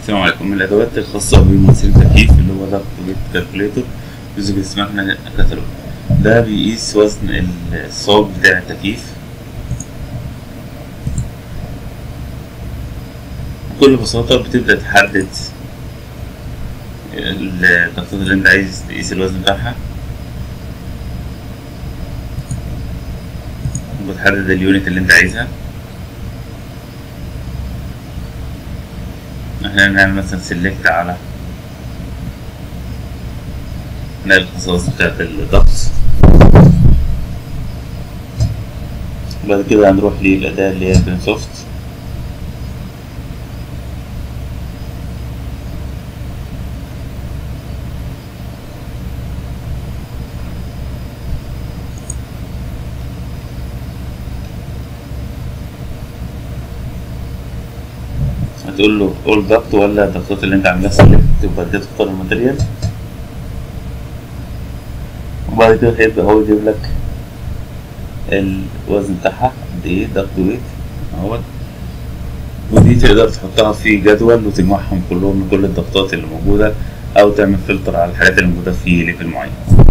السلام عليكم من الادوات الخاصه بممثل التكييف اللي هو ضغط بيت كالكوليتور جزء اسمه احنا كتالوج ده بيقيس وزن الصاج بتاع التكييف بكل بساطة بتبدأ تحدد الضغطات اللي انت عايز تقيس الوزن بتاعها وبتحدد اليونت اللي انت عايزها احنا نعمل مثلا سيلكت على نقل الخصائص بتاعت الضغط بعد كده هنروح للأداة اللي هي بين سوفت هتقول له اول ضغط ولا الضغطات اللي انت عاملها سيلكت تبقى كده تختار الماتيريال وبعد كده هيبدأ هو يجيب لك الوزن بتاعها قد ايه ضغط ويت اهوت ودي تقدر تحطها في جدول وتجمعهم كلهم من كل الضغطات اللي موجودة أو تعمل فلتر على الحاجات اللي موجودة في ليفل معين